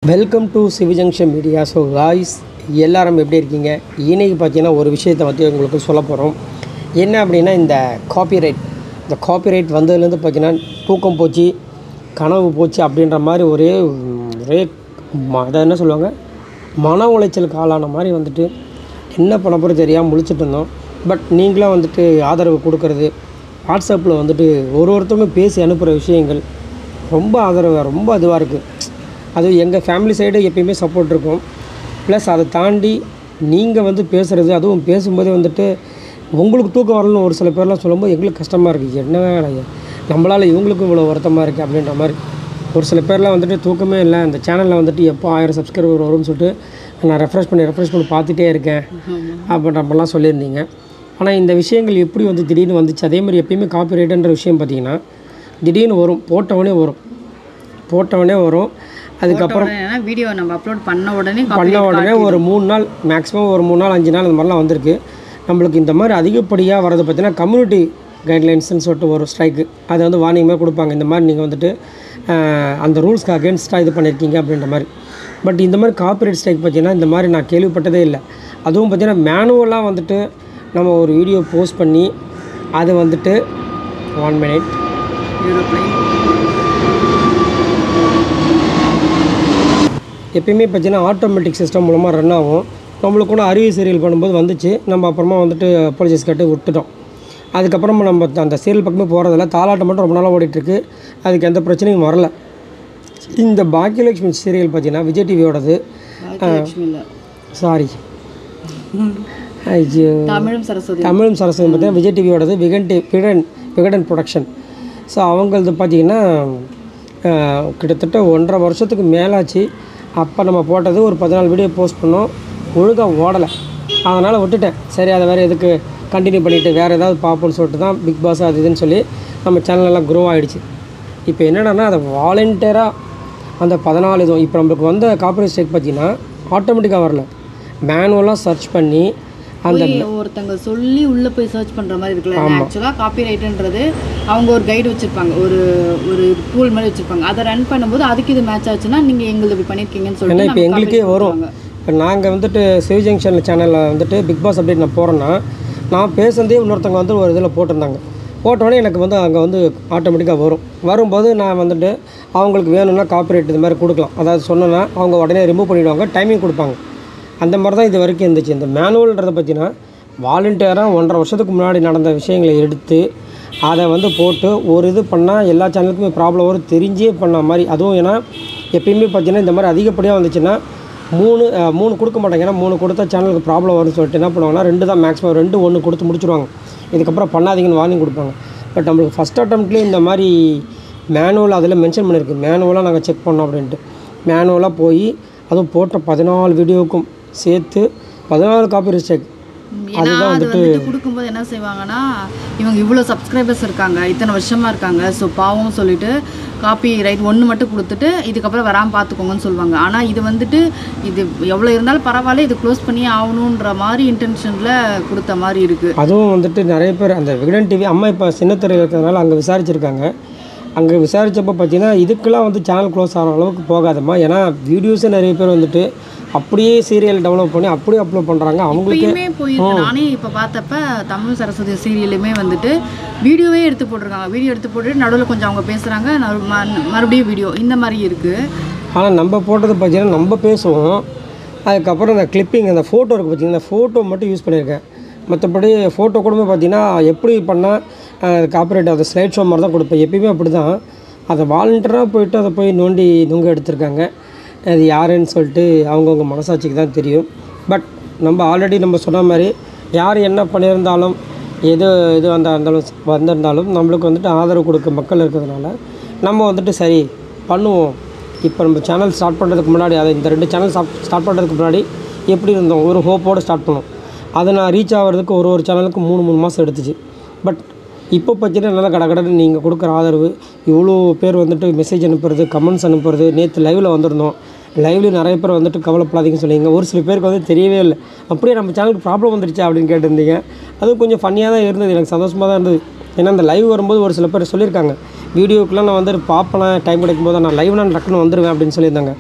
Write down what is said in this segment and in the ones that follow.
Welcome to CV Junction media so guys எல்லாரும் எப்படி இருக்கீங்க இன்னைக்கு பார்த்தீங்கன்னா ஒரு விஷயத்தை பற்றி உங்களுக்கு சொல்ல போகிறோம் என்ன அப்படின்னா இந்த காப்பிரைட் இந்த காப்பிரைட் வந்ததுலேருந்து பார்த்தீங்கன்னா தூக்கம் போச்சு கனவு போச்சு அப்படின்ற மாதிரி ஒரே ஒரே ம- அதை என்ன சொல்லுவாங்க மன உளைச்சலுக்கு ஆளான மாதிரி வந்துட்டு என்ன பண்ண போகிறது தெரியாமல் முழிச்சிட்டு இருந்தோம் பட் நீங்களாம் வந்துட்டு ஆதரவு கொடுக்கறது வாட்ஸ்அப்பில் வந்துட்டு ஒரு ஒருத்தவங்க பேசி அனுப்புகிற விஷயங்கள் ரொம்ப ஆதரவு ரொம்ப இதுவாக இருக்குது அது எங்கள் ஃபேமிலி சைடு எப்பயுமே சப்போர்ட் இருக்கும் ப்ளஸ் அதை தாண்டி நீங்கள் வந்து பேசுகிறது அதுவும் பேசும்போது வந்துட்டு உங்களுக்கு தூக்கம் வரலன்னு ஒரு சில பேர்லாம் சொல்லும்போது எங்களுக்கு கஷ்டமாக இருக்குது என்ன ஐயா, நம்மளால் இவங்களுக்கும் இவ்வளோ வருத்தமாக இருக்குது அப்படின்ற மாதிரி ஒரு சில பேர்லாம் வந்துட்டு தூக்கமே இல்லை அந்த சேனலில் வந்துட்டு எப்போ ஆயிரம் சப்ஸ்கிரைபர் வரும்னு சொல்லிட்டு நான் ரெஃப்ரெஷ் பண்ணி ரெஃப்ரெஷ் பண்ணி பார்த்துட்டே இருக்கேன் அப்படின்ற மாதிரிலாம் சொல்லியிருந்தீங்க ஆனால் இந்த விஷயங்கள் எப்படி வந்து திடீர்னு வந்துச்சு அதே மாதிரி எப்பயுமே காப்பிரைட்டுன்ற விஷயம் பார்த்தீங்கன்னா திடீர்னு வரும் போட்டவொடனே வரும் போட்டவொடனே வரும் அதுக்கப்புறம் உடனே வீடியோ நம்ம அப்லோட் பண்ண உடனே பண்ண உடனே ஒரு மூணு நாள் மேக்ஸிமம் ஒரு மூணு நாள் அஞ்சு நாள் அந்த மாதிரிலாம் வந்திருக்கு நம்மளுக்கு இந்த மாதிரி அதிகப்படியாக வரது பார்த்தீங்கன்னா கம்யூனிட்டி கைட்லைன்ஸ்னு சொல்லிட்டு ஒரு ஸ்ட்ரைக்கு அதை வந்து வார்னிங் மாதிரி கொடுப்பாங்க இந்த மாதிரி நீங்கள் வந்துட்டு ஆஹ், அந்த ரூல்ஸ்க்கு அகேன்ஸ்டாக இது பண்ணியிருக்கீங்க அப்படின்ற மாதிரி பட் இந்த மாதிரி காப்பிரைட் ஸ்ட்ரைக் பார்த்தீங்கன்னா இந்த மாதிரி நான் கேள்விப்பட்டதே இல்லை அதுவும் பார்த்தீங்கன்னா மேனுவலாக வந்துட்டு நம்ம ஒரு வீடியோ போஸ்ட் பண்ணி அது வந்துட்டு ஒன் மினிட் யூரோப்லைன் எப்பயுமே பார்த்தீங்கன்னா ஆட்டோமேட்டிக் சிஸ்டம் மூலமாக ரன் ஆகும் நம்மளுக்கு கூட அறிவு சீரியல் பண்ணும்போது வந்துச்சு நம்ம அப்புறமா வந்துட்டு போலீஸ் கட்டு விட்டுட்டோம் அதுக்கப்புறமா நம்ம அந்த சீரியல் பக்கமே போகிறதில்ல தாலாட்டம் மட்டும் ரொம்ப நாளாக ஓடிட்டுருக்கு அதுக்கு எந்த பிரச்சனையும் வரல இந்த பாக்கியலட்சுமி சீரியல் பார்த்தீங்கன்னா விஜய் டிவியோடது பாக்கியலட்சுமி இல்லை சாரி ஐயோ தமிழும் சரஸ்வதி தமிழும் சரஸ்வதி பார்த்தீங்கன்னா விஜய் டிவியோடது விகன் டி விகடன் விகடன் ப்ரொடக்ஷன் ஸோ அவங்களது பார்த்தீங்கன்னா ஆஹ், கிட்டத்தட்ட ஒன்றரை வருஷத்துக்கு மேலாச்சு அப்போ நம்ம போட்டது ஒரு பதினாலு வீடியோ போஸ்ட் பண்ணோம் ஒழுங்காக ஓடலை அதனால் விட்டுட்டேன் சரி அதை வேறு எதுக்கு கண்டினியூ பண்ணிவிட்டு வேறு ஏதாவது பார்ப்போம்னு சொல்லிட்டு தான் பிக் பாஸ் அது இதுன்னு சொல்லி நம்ம சேனல் எல்லாம் க்ரோ ஆகிடுச்சு இப்போ என்னடான்னா அதை வாலண்டியராக அந்த பதினாலு இதுவும் இப்போ நம்மளுக்கு வந்த காப்பரேட் ஸ்டேக் பார்த்தீங்கன்னா ஆட்டோமேட்டிக்காக வரல மேனுவலாக சர்ச் பண்ணி அந்த போய் ஒருத்தங்க சொல்லி உள்ள போய் சர்ச் பண்ற மாதிரி இருக்குல்ல ஆக்சுவலா காப்பி ரைட்ன்றது அவங்க ஒரு கைடு வச்சிருப்பாங்க ஒரு ஒரு டூல் மாதிரி வச்சிருப்பாங்க அதை ரன் பண்ணும்போது அதுக்கு இது மேட்ச் ஆச்சுன்னா நீங்க எங்களுக்கு இப்படி பண்ணிருக்கீங்கன்னு ஏன்னா சொல்லிட்டு இப்போ நமக்கு எங்களுக்கே copyright வரும் கொடுப்பாங்க. இப்போ நாங்கள் வந்துட்டு சிவ ஜங்ஷன் சேனலில் வந்துட்டு பிக் பாஸ் அப்டேட் நான் போகிறேன்னா நான் பேசுனதே இன்னொருத்தவங்க வந்து ஒரு இதில் போட்டிருந்தாங்க போட்டோடனே எனக்கு வந்து அங்கே வந்து ஆட்டோமேட்டிக்காக வரும் வரும்போது நான் வந்துட்டு அவங்களுக்கு வேணும்னா காப்பிரைட் இது மாதிரி கொடுக்கலாம் அதாவது சொன்னேன்னா அவங்க உடனே ரிமூவ் பண்ணிவிடுவாங்க டைமிங் கொடுப்பாங்க அந்த மாதிரி தான் இது வரைக்கும் இருந்துச்சு இந்த மேனுவல்ன்றதை பார்த்தீங்கன்னா வாலண்டியராக ஒன்றரை வருஷத்துக்கு முன்னாடி நடந்த விஷயங்களை எடுத்து அதை வந்து போட்டு ஒரு இது பண்ணால் எல்லா சேனலுக்குமே ப்ராப்ளம் வரும் தெரிஞ்சே பண்ண மாதிரி அதுவும் ஏன்னா எப்பயுமே பார்த்தீங்கன்னா இந்த மாதிரி அதிகப்படியாக வந்துச்சுன்னா மூணு அஹ், மூணு கொடுக்க மாட்டாங்க ஏன்னா மூணு கொடுத்தா சேனலுக்கு ப்ராப்ளம் வரும்னு சொல்லிட்டு என்ன பண்ணுவாங்கன்னா ரெண்டு தான் மேக்ஸிமம் ரெண்டு ஒன்று கொடுத்து முடிச்சிருவாங்க இதுக்கப்புறம் பண்ணாதீங்கன்னு வார்னிங் கொடுப்பாங்க பட் நம்மளுக்கு ஃபஸ்ட் அட்டம்ப்ட்லேயே இந்த மாதிரி மேனுவல் அதில் மென்ஷன் பண்ணியிருக்கு மேனுவலாக நாங்கள் செக் பண்ணோம் அப்படின்ட்டு மேனுவலாக போய் அதுவும் போட்ட பதினாலு வீடியோவுக்கும் சேர்த்து பதினாலு காப்பி செக் ஏன்னா அது வந்துட்டு கொடுக்கும்போது என்ன செய்வாங்கன்னா இவங்க இவ்வளோ சப்ஸ்கிரைபர்ஸ் இருக்காங்க இத்தனை வருஷமா இருக்காங்க ஸோ பாவம் சொல்லிட்டு காப்பி ரைட் ஒன்று மட்டும் கொடுத்துட்டு இதுக்கப்புறம் வராமல் பார்த்துக்கோங்கன்னு சொல்லுவாங்க ஆனால் இது வந்துட்டு இது எவ்வளோ இருந்தாலும் பரவாயில்ல இது க்ளோஸ் பண்ணி ஆகணுன்ற மாதிரி இன்டென்ஷனில் கொடுத்த மாதிரி இருக்குது அதுவும் வந்துட்டு நிறைய பேர் அந்த விகடன் டிவி அம்மா இப்போ சின்னத்திரையில் இருக்கிறதுனால அங்கே விசாரிச்சிருக்காங்க அங்கே விசாரித்தப்போ பார்த்தீங்கன்னா இதுக்கெல்லாம் வந்து சேனல் க்ளோஸ் ஆகிற அளவுக்கு போகாதம்மா ஏன்னா வீடியோஸே நிறைய பேர் வந்துட்டு அப்படியே சீரியல் டெவலப் பண்ணி அப்படியே அப்லோட் பண்ணுறாங்க அவங்களுக்கு இப்பயுமே போயிருக்கு நானே இப்போ பார்த்தப்ப தமிழ் சரஸ்வதி சீரியலுமே வந்துட்டு வீடியோவே எடுத்து போட்டிருக்காங்க வீடியோ எடுத்து போட்டுட்டு நடுவில் கொஞ்சம் அவங்க பேசுகிறாங்க மறுபடியும் வீடியோ இந்த மாதிரி இருக்குது ஆனால் நம்ம போட்டது பார்த்தீங்கன்னா நம்ம பேசுவோம் அதுக்கப்புறம் இந்த கிளிப்பிங் அந்த ஃபோட்டோ இருக்குது பார்த்தீங்கன்னா ஃபோட்டோ மட்டும் யூஸ் பண்ணியிருக்கேன் மற்றபடி ஃபோட்டோ கூட பார்த்தீங்கன்னா எப்படி பண்ணால் காப்பரேட் அதை ஸ்லைட் ஷோ மாதிரி தான் கொடுப்பேன் எப்பயுமே அப்படி தான் அதை வாலண்டியராக போயிட்டு அதை போய் நோண்டி நுங்க எடுத்திருக்காங்க அது யாருன்னு சொல்லிட்டு அவங்கவுங்க மனசாட்சிக்கு தான் தெரியும் பட் நம்ம ஆல்ரெடி நம்ம சொன்ன மாதிரி யார் என்ன பண்ணியிருந்தாலும் எது இது வந்தா இருந்தாலும் வந்திருந்தாலும் நம்மளுக்கு வந்துட்டு ஆதரவு கொடுக்க மக்கள் இருக்கிறதுனால நம்ம வந்துட்டு சரி பண்ணுவோம் இப்போ நம்ம சேனல் ஸ்டார்ட் பண்ணுறதுக்கு முன்னாடி அதை இந்த ரெண்டு சேனல் ஸ்டார்ட் பண்ணுறதுக்கு முன்னாடி எப்படி இருந்தோம் ஒரு ஹோப்போடு ஸ்டார்ட் பண்ணோம் அதை நான் ரீச் ஆகிறதுக்கு ஒரு ஒரு சேனலுக்கு மூணு மூணு மாதம் எடுத்துச்சு பட் இப்போ பார்த்தீங்கன்னா நல்லா கடகடன்னு நீங்கள் கொடுக்குற ஆதரவு இவ்வளோ பேர் வந்துட்டு மெசேஜ் அனுப்புறது கமெண்ட்ஸ் அனுப்புறது நேற்று லைவில் வந்திருந்தோம் லைவ்ல நிறைய பேர் வந்துட்டு கவலைப்படாதீங்கன்னு சொல்லிங்க ஒரு சில பேருக்கு வந்து தெரியவே இல்லை அப்படியே நம்ம சேனலுக்கு ப்ராப்ளம் வந்துருச்சா அப்படின்னு கேட்டிருந்தீங்க அதுவும் கொஞ்சம் ஃபன்னியாக தான் இருந்தது எனக்கு சந்தோஷமாக தான் இருந்தது ஏன்னா அந்த லைவ் வரும்போது ஒரு சில பேர் சொல்லியிருக்காங்க வீடியோக்கெலாம் நான் வந்து பார்ப்பேன் டைம் கிடைக்கும் போது நான் லைவ் நான் டக்குன்னு வந்துடுவேன் அப்படின்னு சொல்லியிருந்தாங்க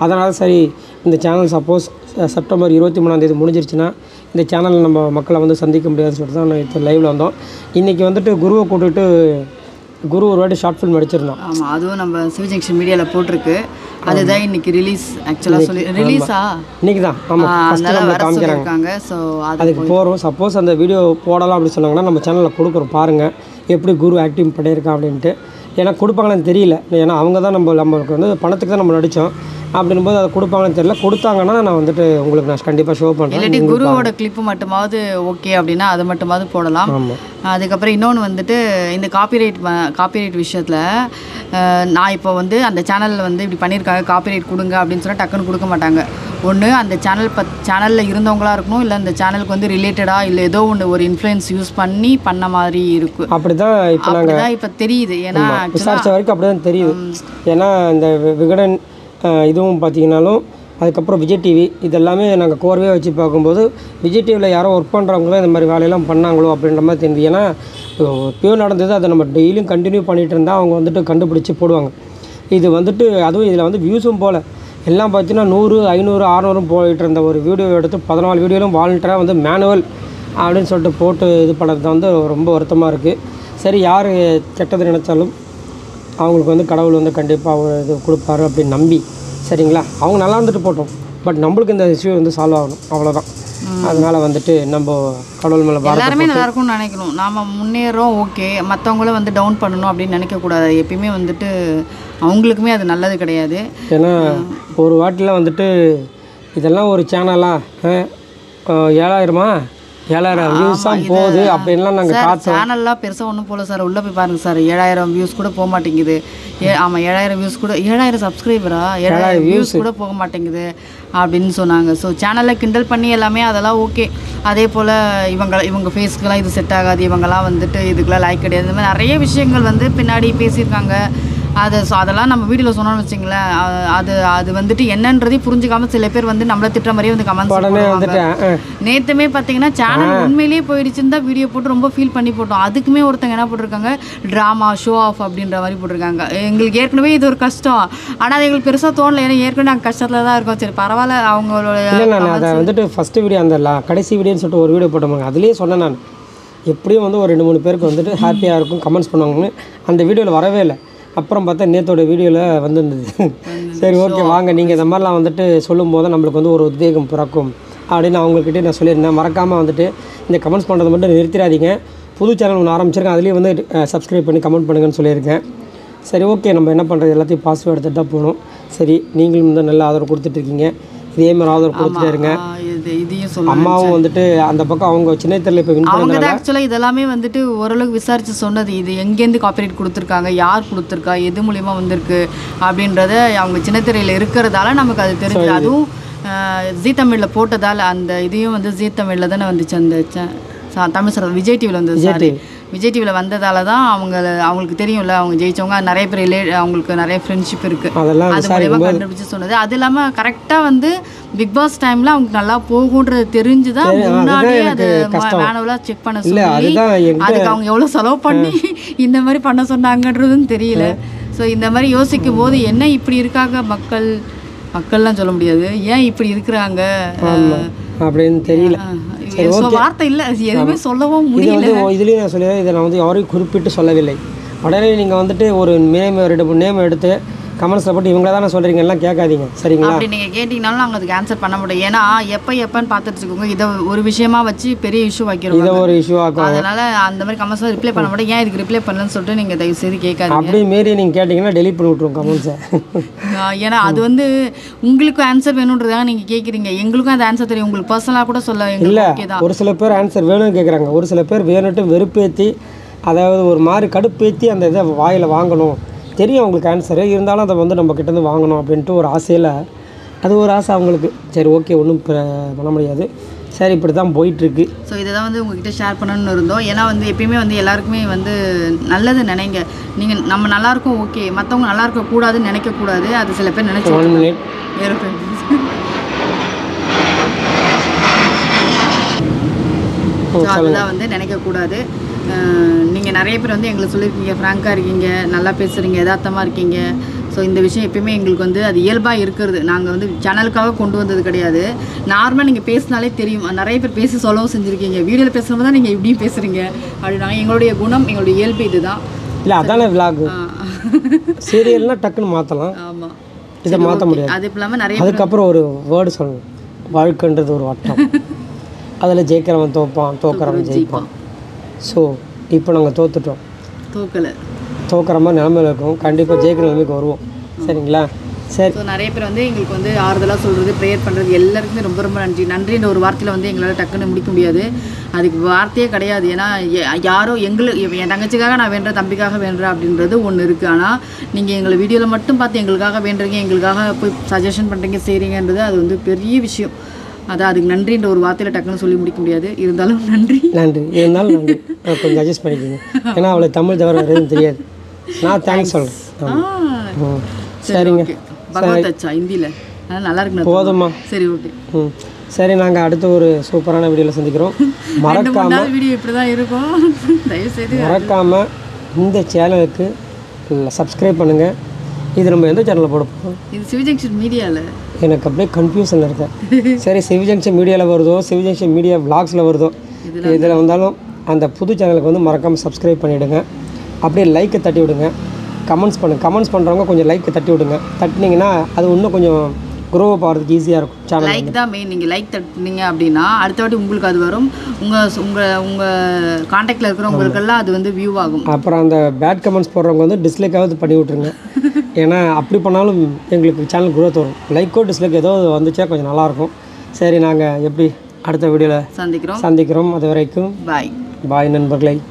அதனால் சரி இந்த சேனல் சப்போஸ் செப்டம்பர் இருபத்தி மூணாந்தேதி முடிஞ்சிருச்சுன்னா இந்த சேனலில் நம்ம மக்களை வந்து சந்திக்க முடியாதுன்னு சொல்லிட்டு தான் நான் இப்போ லைவில் வந்தோம் இன்றைக்கி வந்துட்டு குருவை கூட்டுட்டு குரு ஒரு வாட்டி ஷார்ட் ஃபிலிம் அடிச்சிருந்தான் ஆமாம் அதுவும் நம்ம சிவஜங்ஷன் மீடியாவில் போட்டிருக்கு அதுதான் இன்னைக்கு ரிலீஸ் ஆக்சுவலாக சொல்லி ரிலீஸா இன்றைக்கி தான் ஆமாம் ஃபஸ்ட்டு அதனால நம்ம வர காமிக்கிறாங்க சொல்லியிருக்காங்க ஸோ அது அதுக்கு போகிறோம் சப்போஸ் அந்த வீடியோ போடலாம் அப்படின்னு சொன்னாங்கன்னா நம்ம சேனலில் கொடுக்குறோம் பாருங்கள் எப்படி குரு ஆக்டிங் பண்ணியிருக்கான் அப்படின்ட்டு ஏன்னா கொடுப்பாங்களான்னு தெரியல ஏன்னா அவங்க தான் நம்ம நம்மளுக்கு வந்து பணத்துக்கு தான் நம்ம நடித்தோம் அப்படின்போது அதை கொடுப்பாங்கன்னு தெரியல கொடுத்தாங்கன்னா நான் வந்துட்டு உங்களுக்கு நான் கண்டிப்பாக ஷோ பண்ணுறேன் இல்லாட்டி குருவோட கிளிப்பு மட்டுமாவது ஓகே அப்படின்னா அதை மட்டுமாவது போடலாம் ஆமாம் அதுக்கப்புறம் இன்னொன்று வந்துட்டு இந்த காப்பிரைட் காப்பிரைட் விஷயத்தில் நான் இப்போ வந்து அந்த சேனலில் வந்து இப்படி பண்ணியிருக்காங்க காப்பிரைட் கொடுங்க அப்படின்னு சொன்னால் டக்குன்னு கொடுக்க மாட்டாங்க ஒன்று அந்த சேனல் பத் சேனலில் இருந்தவங்களா இருக்கணும் இல்லை அந்த சேனலுக்கு வந்து ரிலேட்டடாக இல்லை ஏதோ ஒன்று ஒரு இன்ஃப்ளூயன்ஸ் யூஸ் பண்ணி பண்ண மாதிரி இருக்கும் அப்படி தான் இப்போ நாங்கள் அப்படிதான் இப்போ தெரியுது ஏன்னா விசாரித்த வரைக்கும் அப்படி தான் தெரியுது ஏன்னா இந்த வி- விகடன் அஹ், இதுவும் பார்த்தீங்கன்னாலும் அதுக்கப்புறம் விஜய் டிவி இதெல்லாமே நாங்கள் கோர்வையாக வச்சு பார்க்கும்போது விஜய் டிவியில் யாரோ ஒர்க் பண்ணுறவங்களும் இந்த மாதிரி வேலையெல்லாம் பண்ணாங்களோ அப்படின்ற மாதிரி தெரியுது ஏன்னா பியூ நடந்தது அதை நம்ம டெய்லியும் கண்டினியூ பண்ணிகிட்டு இருந்தால் அவங்க வந்துட்டு கண்டுபிடிச்சி போடுவாங்க இது வந்துட்டு அதுவும் இதில் வந்து வியூஸும் போல் எல்லாம் பார்த்தீங்கன்னா நூறு ஐநூறு அறநூறும் போயிட்டு இருந்த ஒரு வீடியோ எடுத்து பதினாலு வீடியோலும் வாலண்டராக வந்து மேனுவல் அப்படின்னு சொல்லிட்டு போட்டு இது பண்ணுறது வந்து ரொம்ப வருத்தமாக இருக்குது சரி யார் கெட்டது நினச்சாலும் அவங்களுக்கு வந்து கடவுள் வந்து கண்டிப்பாக ஒரு இது கொடுப்பாரு அப்படின்னு நம்பி சரிங்களா அவங்க நல்லா இருந்துட்டு போட்டோம் பட் நம்மளுக்கு இந்த இஷ்யூ வந்து சால்வ் ஆகணும் அவ்வளோதான் அதனால் வந்துட்டு நம்ம கடவுள் மேலே பாரத எல்லாருமே நல்லா இருக்கும்னு நினைக்கணும் நாம முன்னேறோம் ஓகே மற்றவங்களும் வந்து டவுன் பண்ணணும் அப்படின்னு நினைக்கக்கூடாது எப்பயுமே வந்துட்டு அவங்களுக்குமே அது நல்லது கிடையாது ஏன்னா ஒரு வாட்டில் வந்துட்டு இதெல்லாம் ஒரு சேனலா ஏழாயிரமா ஏழாயிரம் வியூஸ் தான் போகுது அப்படின்லாம் நாங்கள் சார் காத்து சேனல்லாம் பெருசாக ஒன்றும் போல சார் உள்ளே போய் பாருங்க சார் ஏழாயிரம் வியூஸ் கூட போக மாட்டேங்குது ஏ ஆமாம் ஏழாயிரம் வியூஸ் கூட ஏழாயிரம் சப்ஸ்கிரைபரா ஏழாயிரம் வியூஸ் கூட போக மாட்டேங்குது அப்படின்னு சொன்னாங்க ஸோ சேனலை கிண்டல் பண்ணி எல்லாமே அதெல்லாம் ஓகே அதே போல் இவங்க இவங்க ஃபேஸ்க்கெலாம் இது செட் ஆகாது இவங்கெல்லாம் வந்துட்டு இதுக்கெல்லாம் லைக் கிடையாது இந்த மாதிரி நிறைய விஷயங்கள் வந்து பின்னாடி பேசியிருக்காங்க அது ஸோ அதெல்லாம் நம்ம வீடியோவில் சொன்னோம்னு வச்சுங்களேன் அ- அது அது வந்துட்டு என்னன்றதே புரிஞ்சுக்காம சில பேர் வந்து நம்மளை திட்டுற மாதிரியே வந்து கமெண்ட்ஸ் உடனே வந்துட்டு அஹ், அஹ், நேத்துமே பார்த்தீங்கன்னா சேனல் உண்மையிலேயே போயிடுச்சுன்னு தான் வீடியோ போட்டு ரொம்ப ஃபீல் பண்ணி போட்டோம் அதுக்குமே ஒருத்தங்க என்ன போட்டிருக்காங்க ட்ராமா ஷோ ஆஃப் அப்படின்ற மாதிரி போட்டிருக்காங்க எங்களுக்கு ஏற்கனவே இது ஒரு கஷ்டம் ஆனால் அது எங்களுக்கு பெருசாக தோணல ஏன்னா ஏற்கனவே நாங்கள் கஷ்டத்தில் தான் இருக்கோம் சரி பரவாயில்ல அவங்களோட இல்லை நான் அதை வந்துட்டு ஃபஸ்ட்டு வீடியோ அந்த லா- கடைசி வீடியோன்னு சொல்லிட்டு ஒரு வீடியோ போட்டோமாங்க அதுலேயே சொன்னேன் நான் எப்படியும் வந்து ஒரு ரெண்டு மூணு பேருக்கு வந்துட்டு ஹாப்பியாக இருக்கும் கமெண்ட்ஸ் பண்ணுவாங்கன்னு அந்த வீடியோவில் வரவே இல்லை அப்புறம் பார்த்தா நேத்தோட வீடியோவில் வந்திருந்தது சரி ஓகே வாங்க நீங்கள் இந்த மாதிரிலாம் வந்துட்டு சொல்லும் போது நம்மளுக்கு வந்து ஒரு உத்வேகம் பிறக்கும் அப்படின்னு அவங்கக்கிட்டே நான் சொல்லியிருந்தேன் மறக்காமல் வந்துட்டு இந்த கமெண்ட்ஸ் பண்ணுறதை மட்டும் நிறுத்திடாதீங்க புது சேனல் ஒன்று ஆரம்பிச்சிருக்கேன் அதுலேயும் வந்து சப்ஸ்கிரைப் பண்ணி கமெண்ட் பண்ணுங்கன்னு சொல்லியிருக்கேன் சரி ஓகே நம்ம என்ன பண்ணுறது எல்லாத்தையும் பாசிட்டிவ் எடுத்துகிட்டு தான் போகணும் சரி நீங்களும் வந்து நல்ல ஆதரவு கொடுத்துட்ருக்கீங்க இதே மாதிரி ஆதரவு கொடுத்துட்டே இருங்க ஆ, இது இதையும் சொல்லுவாங்க அம்மாவும் வந்துட்டு அந்த பக்கம் அவங்க சின்ன தெருல இப்போ வின் அவங்க தான் ஆக்சுவலாக இதெல்லாமே வந்துட்டு ஓரளவுக்கு விசாரித்து சொன்னது இது எங்கேருந்து காப்பிரைட் கொடுத்துருக்காங்க யார் கொடுத்துருக்கா எது மூலியமாக வந்திருக்கு அப்படின்றத அவங்க சின்னத்திரையில் இருக்கிறதால நமக்கு அது தெரிஞ்சு அதுவும் ஆஹ், ஜீ தமிழில் போட்டதால் அந்த இதையும் வந்து ஜீ தமிழில் தானே வந்துச்சு அந்த ச- சா- தமிழ் சார் விஜய் டிவியில் வந்தது சாரி விஜய் டிவியில் வந்ததால தான் அவங்க அவங்களுக்கு தெரியும்ல அவங்க ஜெயிச்சவங்க நிறைய பேர் ரிலே அவங்களுக்கு நிறைய ஃப்ரெண்ட்ஷிப் இருக்குது அதெல்லாம் அது மூலயமா கண்டுபிடிச்சு சொன்னது அது இல்லாம கரெக்டா வந்து பிக் பாஸ் டைம்ல அவங்க நல்லா போகுன்றது தெரிஞ்சுதான் முன்னாடியே அது மேனுவலா செக் பண்ண சொல்லி அதுதான் எங்க அதுக்கு அவங்க எவ்வளவு செலவு பண்ணி இந்த மாதிரி பண்ண சொன்னாங்கன்றதும் தெரியல ஸோ இந்த மாதிரி யோசிக்கும் போது என்ன இப்படி இருக்காங்க மக்கள் மக்கள்லாம் சொல்ல முடியாது ஏன் இப்படி இருக்கிறாங்க அப்படின்னு தெரியல ஸோ வார்த்தை இல்லை எதுவுமே சொல்லவும் இது முடியல வந்து ஓ- இதுலயும் நான் சொல்லி இதை நான் வந்து யாரையும் குறிப்பிட்டு சொல்லவில்லை உடனே நீங்கள் வந்துட்டு ஒரு நேம் ரெண்டு மூணு நேம் எடுத்து கமெண்ட்ஸில் போட்டு இவங்கள தானே சொல்கிறீங்க எல்லாம் கேட்காதீங்க சரிங்களா அப்படி நீங்க கேட்டீங்கனாலும் நாங்க அதுக்கு ஆன்சர் பண்ண முடியும் ஏன்னா எப்ப எப்பன்னு பார்த்துட்டு இருக்கோங்க இதை ஒரு விஷயமா வச்சு பெரிய இஷ்யூ வைக்கிறோம் இதை ஒரு இஷ்யூ ஆக்கும் அதனால அந்த மாதிரி கமெண்ட்ஸ் ரிப்ளை பண்ண மாட்டேன் ஏன் இதுக்கு ரிப்ளை பண்ணலன்னு சொல்லிட்டு நீங்க தயவு செய்து கேட்காதீங்க அப்படி மீறி நீங்கள் கேட்டிங்கன்னா டெலிட் பண்ணி விட்ருவோம் கமெண்ட்ஸை ஆஹ் ஏன்னா அது வந்து உங்களுக்கு ஆன்சர் வேணுன்றதாக நீங்க கேக்குறீங்க எங்களுக்கும் அந்த ஆன்சர் தெரியும் உங்களுக்கு பர்சனலாக கூட சொல்ல எங்களுக்கு ஓகே தான் ஒரு சில பேர் ஆன்சர் வேணும்னு கேட்குறாங்க ஒரு சில பேர் வேணும்ட்டு வெறுப்பேற்றி அதாவது ஒரு மாதிரி கடுப்பேற்றி அந்த இதை வாயில் வாங்கணும் தெரியும் அவங்களுக்கு ஆன்சரு இருந்தாலும் அதை வந்து நம்ம கிட்டேருந்து வாங்கணும் அப்படின்ட்டு ஒரு ஆசையில் அது ஒரு ஆசை அவங்களுக்கு சரி ஓகே ஒன்றும் பண்ண முடியாது சரி இப்படி தான் போயிட்டுருக்கு ஸோ இதை தான் வந்து உங்ககிட்ட ஷேர் பண்ணணும்னு இருந்தோம் ஏன்னா வந்து எப்பயுமே வந்து எல்லாருக்குமே வந்து நல்லது நினைங்க நீங்கள் நம்ம நல்லா இருக்கோம் ஓகே மற்றவங்க நல்லா இருக்க கூடாதுன்னு நினைக்கக்கூடாது அது சில பேர் நினைச்சு ஒன் மினிட் ஏரோப்ளேன் ஸோ அதுதான் வந்து நினைக்கக்கூடாது நீங்கள் நிறைய பேர் வந்து எங்களுக்கு சொல்லியிருக்கீங்க ஃப்ராங்காக இருக்கீங்க நல்லா பேசுகிறீங்க யதார்த்தமாக இருக்கீங்க ஸோ இந்த விஷயம் எப்பயுமே எங்களுக்கு வந்து அது இயல்பாக இருக்கிறது நாங்கள் வந்து சேனலுக்காக கொண்டு வந்தது கிடையாது நார்மலாக நீங்கள் பேசினாலே தெரியும் நிறைய பேர் பேசி சொல்லவும் செஞ்சுருக்கீங்க வீடியோவில் பேசுகிறப்ப தான் நீங்கள் இப்படியும் பேசுகிறீங்க அப்படின்னா எங்களுடைய குணம் எங்களுடைய இயல்பு இதுதான் இல்லை அதானே விலாகு சீரியல்னா டக்குன்னு மாற்றலாம் ஆமாம் இதை மாற்ற முடியாது அது இல்லாமல் நிறைய அதுக்கப்புறம் ஒரு வேர்டு சொல்லணும் வாழ்க்கைன்றது ஒரு வட்டம் அதில் ஜெயிக்கிறவன் தோப்பான் தோக்கிறவன் ஜெயிப்பான் ஸோ இப்போ நாங்கள் தோத்துட்டோம் தூக்கலை தோக்கிற மாதிரி நிலமையில இருக்கோம் கண்டிப்பாக ஜெயிக்கிற நிலைமைக்கு வருவோம் சரிங்களா சரி ஸோ நிறைய பேர் வந்து எங்களுக்கு வந்து ஆறுதலாக சொல்கிறது ப்ரேயர் பண்ணுறது எல்லாருக்குமே ரொம்ப ரொம்ப நன்றி நன்றின்ற ஒரு வார்த்தையில் வந்து எங்களால் டக்குன்னு முடிக்க முடியாது அதுக்கு வார்த்தையே கிடையாது ஏன்னா ய- யாரோ எங்களுக்கு என் தங்கச்சிக்காக நான் வேண்டுற தம்பிக்காக வேண்டுறேன் அப்படின்றது ஒன்று இருக்குது ஆனால் நீங்கள் எங்களை வீடியோவில் மட்டும் பார்த்து எங்களுக்காக வேண்டுறீங்க எங்களுக்காக போய் சஜஷன் பண்ணுறீங்க செய்கிறீங்கன்றது அது வந்து பெரிய விஷயம் அதான் அதுக்கு நன்றின்ற ஒரு வார்த்தையில் டக்குன்னு சொல்லி முடிக்க முடியாது இருந்தாலும் நன்றி நன்றி இருந்தாலும் நன்றி அஹ் கொஞ்சம் அட்ஜஸ்ட் பண்ணிக்கோங்க ஏன்னா அவளுக்கு தமிழ் தவிர வேறு எதுவும் தெரியாது நான் தேங்க்ஸ் சொல்கிறேன் ஆ ம் சரிங்க ஓகே பகவத் அச்சா ஹிந்தியில் அதனால் நல்லா இருக்கு போதுமா சரி ஓகே ம் சரி நாங்கள் அடுத்த ஒரு சூப்பரான வீடியோவில் சந்திக்கிறோம் ரெண்டு மறக்காம மூணு நாள் வீடியோ இப்படி தான் இருக்கும் தயவுசெய்து மறக்காமல் இந்த சேனலுக்கு சப்ஸ்கிரைப் பண்ணுங்கள் இது நம்ம எந்த சேனலில் போட போகிறோம் இது சிவஜங்ஷன் மீடியாவில் எனக்கு அப்படியே கன்ஃபியூஷன் இருக்கேன் சரி சிவஜங்ஷன் மீடியாவில் வருதோ சிவஜங்ஷன் மீடியா விளாக்ஸில் வருதோ இதில் வந்தாலும் அந்த புது சேனலுக்கு வந்து மறக்காமல் சப்ஸ்கிரைப் பண்ணிவிடுங்க அப்படியே லைக்கை தட்டி விடுங்க கமெண்ட்ஸ் பண்ணுங்க கமெண்ட்ஸ் பண்ணுறவங்க கொஞ்சம் லைக்கை தட்டி விடுங்க தட்டினீங்கன்னா அது இன்னும் கொஞ்சம் க்ரோ ஆகிறதுக்கு ஈஸியாக இருக்கும் சேனல் லைக் தான் மெயின் நீங்கள் லைக் தட்டினீங்க அப்படின்னா அடுத்த வாட்டி உங்களுக்கு அது வரும் உங்கள் உங்கள் உங்கள் காண்டாக்டில் இருக்கிறவங்களுக்கெல்லாம் அது வந்து வியூ ஆகும் அப்புறம் அந்த பேட் கமெண்ட்ஸ் போடுறவங்க வந்து டிஸ்லைக்காவது பண்ணி விட்ருங்க ஏன்னா அப்படி பண்ணாலும் எங்களுக்கு சேனல் growth வரும் லைக்கோ டிஸ்லைக் ஏதோ வந்துச்சா கொஞ்சம் நல்லாயிருக்கும் சரி நாங்கள் எப்படி அடுத்த வீடியோவில் சந்திக்கிறோம் சந்திக்கிறோம் அது வரைக்கும் பாய் பாய் நண்பர்களை